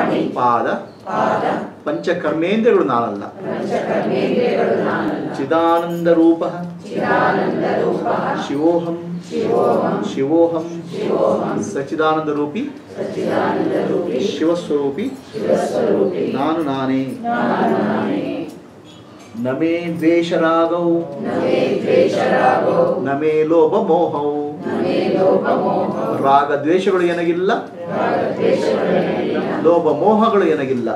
ಪಾಣಿ ಪಾದ ಪಾದ ಪಂಚಕರ್ಮೇಂದ್ರಿಯಗಳು ನಾನಲ್ಲ ಪಂಚಕರ್ಮೇಂದ್ರಿಯಗಳು ನಾನಲ್ಲ ಚಿದಾನಂದ ರೂಪ ಚಿದಾನಂದ ರೂಪ ಶಿವೋಹಂ ಶಿವೋಹಂ ಶಿವೋಹಂ ಶಿವೋಹಂ ಸಚಿದಾನಂದ ರೂಪಿ ಸಚ್ಚಿದಾನಂದ ರೂಪಿ ಶಿವಸ್ವರೂಪಿ ಶಿವಸ್ವರೂಪಿ ನಾನು ನಾನೇ ನಾನು ನಾನೇ ನಮೇ ದ್ವೇಷರಾಗೌ ನಮೇ ದ್ವೇಷರಾಗೋ ನಮೇ ಲೋಭ ಮೋಹೌ ನಮೇ ಲೋಭಮೋಹ ರಾಗ ದ್ವೇಷಗಳು ಎನಗಿಲ್ಲ ರಾಗದ್ವೇಷಗಳೇನಿಲ್ಲ ಲೋಭ ಮೋಹಗಳು ಎನಗಿಲ್ಲ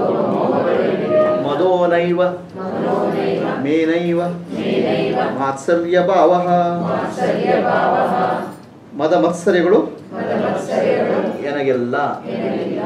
ಮದೋ ನೈವ ಮನೋನೈವ ಮೇನೈವ ಮೇನೈವ ಮಾತ್ಸರ್ಯ ಭಾವ ವಾತ್ಸಲ್ಯಭಾವಃ ಮದ ಮತ್ಸರ್ಯಗಳು ಮದಮತ್ಸರ್ಯಗಳು ಎನಗೆಲ್ಲ ಏನಿಲ್ಲ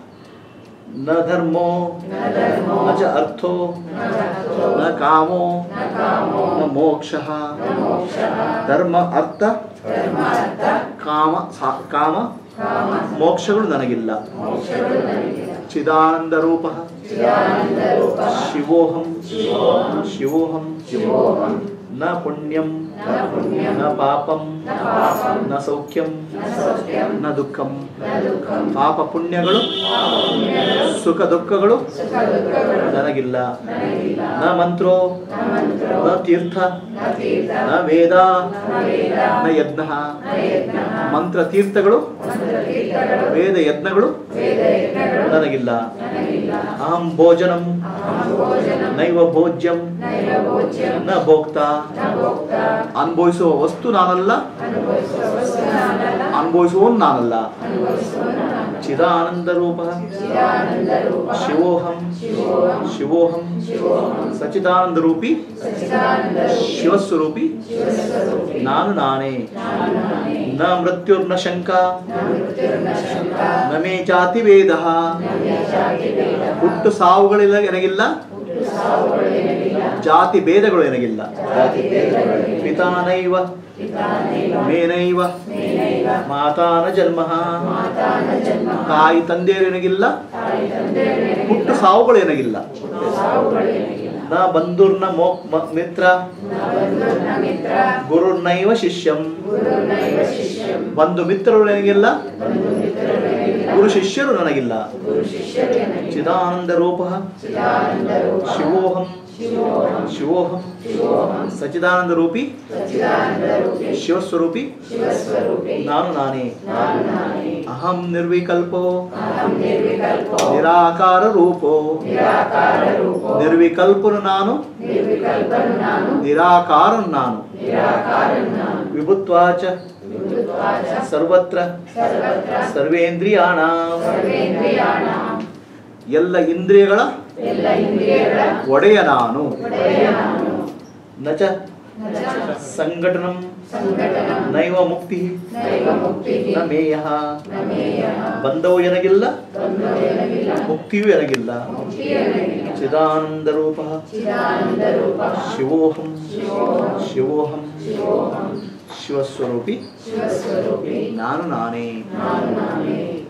ನ ಧರ್ಮೋ ನ ಧರ್ಮೋ ನ ಚ ಅರ್ಥೋ ನ ಭಕ್ತೋ ನ ಕಾಮೋ ನ ಕಾಮೋ ನ ಮೋಕ್ಷ ನ ಮೋಕ್ಷಃ ಧರ್ಮ ಅರ್ಥ ಧರ್ಮಾರ್ಥ ಕಾಮ ಸಾ- ಕಾಮ ಕಾಮ ಮೋಕ್ಷಗಳು ನನಗಿಲ್ಲ ಮೋಕ್ಷಗಳು ನನಗಿಲ್ಲ ಚಿದಾನಂದ ರೂಪ ಚಿದಾನಂದ ರೂಪ ಶಿವೋಹಂ ಶಿವೋಹಂ ಶಿವೋಹಂ ಶಿವೋಹಂ ನ ಪುಣ್ಯಂ ನ ಪುಣ್ಯಂ ನ ಪಾಪಂ ನ ಪಾಪಂ ನ ಸೌಖ್ಯಂ ನ ಸೌಖ್ಯಂ ನ ದುಃಖಂ ನ ದುಃಖಂ ಪಾಪ ಪುಣ್ಯಗಳು ಪುಣ್ಯಗಳು ಸುಖ ದುಃಖಗಳು ಸುಖ ದುಃಖಗಳು ನನಗಿಲ್ಲ ನನಗಿಲ್ಲ ನ ಮಂತ್ರೋ ನ ಮಂತ್ರೋ ನ ತೀರ್ಥ ನ ತೀರ್ಥ ನ ವೇದ ನ ವೇದ ನ ಯಜ್ಞ ನ ಯಜ್ಞಃ ಮಂತ್ರ ತೀರ್ಥಗಳು ಮಂತ್ರ ತೀರ್ಥಗಳು ವೇದ ಯಜ್ಞಗಳು ವೇದ ಯಜ್ಞಗಳು ನನಗಿಲ್ಲ ನನಗಿಲ್ಲ ಅಹಂ ಭೋಜನಂ ಅಹಂ ಭೋಜನಂ ನೈವ ಭೋಜ್ಯಂ ನೈವ ಭೋಜ್ಯಂ ನ ಭೋಕ್ತ ನ ಭೋಕ್ತ ಅನುಭವಿಸುವ ವಸ್ತು ನಾನಲ್ಲ ಅನುಭವಿಸುವ ವಸ್ತು ನಾನಲ್ಲ ಅನುಭವಿಸುವವನು ನಾನಲ್ಲ ಅನುಭವಿಸುವ ನಾನಲ್ಲ ಚಿದಾನಂದ ರೂಪ ಚಿದಾನಂದ ರೂಪ ಶಿವೋಹಂ ಶಿವೋಹಂ ಶಿವೋಹಂ ಶಿವೋಹಂ ಸಚಿದಾನಂದ ರೂಪಿ ಸಚ್ಚಿದಾನಂದ ರೂಪಿ ಶಿವಸ್ವರೂಪಿ ಶಿವಸ್ವರೂಪಿ ನಾನು ನಾನೇ ನಾನು ನಾನೇ ನ ಮೃತ್ಯುರ್ನ ಶಂಕ ನ ಮೃತ್ಯುರ್ನ ಶಂಕ ನ ಮೇ ಜಾತಿ ವೇದ ನ ಮೇ ಜಾತಿ ಭೇದ ಹುಟ್ಟು ಸಾವುಗಳಿಲ್ಲ ನನಗಿಲ್ಲ ಹುಟ್ಟು ಸಾವುಗಳು ಏನಿಲ್ಲ ಜಾತಿ ಭೇದಗಳು ನನಗಿಲ್ಲ ಜಾತಿ ಭೇದಗಳು ಪಿತಾನೈವ ಪಿತಾನೈವ ಮೇನೈವ ಮೇನೈವ ಮಾತಾನ ಜನ್ಮ ಮಾತಾನ ಜನ್ಮ ತಾಯಿ ತಂದೆಯರು ನನಗಿಲ್ಲ ತಾಯಿ ತಂದೆಯರೇನಿಲ್ಲ ಹುಟ್ಟು ಸಾವುಗಳು ನನಗಿಲ್ಲ ಹುಟ್ಟು ಸಾವುಗಳು ಏನಿಲ್ಲ ನ ಬಂಧುರ್ನ ಮೋ ಮ- ಮಿತ್ರ ನ ಬಂಧುರ್ನ ಮಿತ್ರ ಗುರುರ್ನೈವ ಶಿಷ್ಯಂ ಗುರುನೈವ ಶಿಷ್ಯಂ ಬಂಧು ಮಿತ್ರರು ನನಗಿಲ್ಲ ಬಂಧು ಮಿತ್ರರೇನಿಲ್ಲ ಗುರು ಶಿಷ್ಯರು ನನಗಿಲ್ಲ ಗುರು ಶಿಷ್ಯರೇನಿಲ್ಲ ಚಿದಾನಂದ ರೂಪ ಚಿದಾನಂದ ರೂಪ ಶಿವೋಹಂ ಶಿವೋಹಂ ಶಿವೋಹಂ ಶಿವೋಹಂ ಸಚಿದಾನಂದ ರೂಪಿ ಸಚ್ಚಿದಾನಂದ ರೂಪಿ ಶಿವಸ್ವರೂಪಿ ಶಿವಸ್ವರೂಪಿ ನಾನು ನಾನೇ ನಾನು ನಾನೇ ಅಹಂ ನಿರ್ವಿಕಲ್ಪೋ ಅಹಂ ನಿರ್ವಿಕಲ್ಪೋ ನಿರಾಕಾರ ರೂಪೋ ನಿರಾಕಾರ ರೂಪೋ ನಿರ್ವಿಕಲ್ಪನು ನಾನು ನಿರ್ವಿಕಲ್ಪನು ನಾನು ನಿರಾಕಾರನು ನಾನು ನಿರಾಕಾರನು ನಾನು ವಿಭುತ್ವಾಚ ವಿದ್ಯುತ್ವಾಚ ಸರ್ವತ್ರ ಸರ್ವತ್ರ ಸರ್ವೇಂದ್ರಿಯಾಣ ಸರ್ವೇಂದ್ರಿಯಾಣಾಂ ಎಲ್ಲ ಇಂದ್ರಿಯಗಳ ಎಲ್ಲ ಇಂದ್ರಿಯಗಳ ಒಡೆಯ ನಾನು ಒಡೆಯ ನಾನು ನಚ ನ ಚ ಸಂಘಟನಂ ಸಂಘಟನಂ ನೈವ ಮುಕ್ತಿ ನೈವ ಮುಕ್ತಿಃ ನ ಮೇಯ ನ ಮೇಯಃ ಬಂಧವು ಎನಗಿಲ್ಲ ಬಂಧೋ ಎನಗಿಲ್ಲ ಮುಕ್ತಿಯೂ ಎನಗಿಲ್ಲ ಮುಕ್ತಿಯೆನಗಿಲ್ಲ ಚಿದಾನಂದ ರೂಪ ಚಿದಾನಂದ ರೂಪ ಶಿವೋಹಂ ಶಿವೋಹಂ ಶಿವೋಹಂ ಶಿವೋಹಂ ಶಿವಸ್ವರೂಪಿ ಶಿವಸ್ವರೂಪಿ ನಾನು ನಾನೇ ನಾನು ನಾನೇ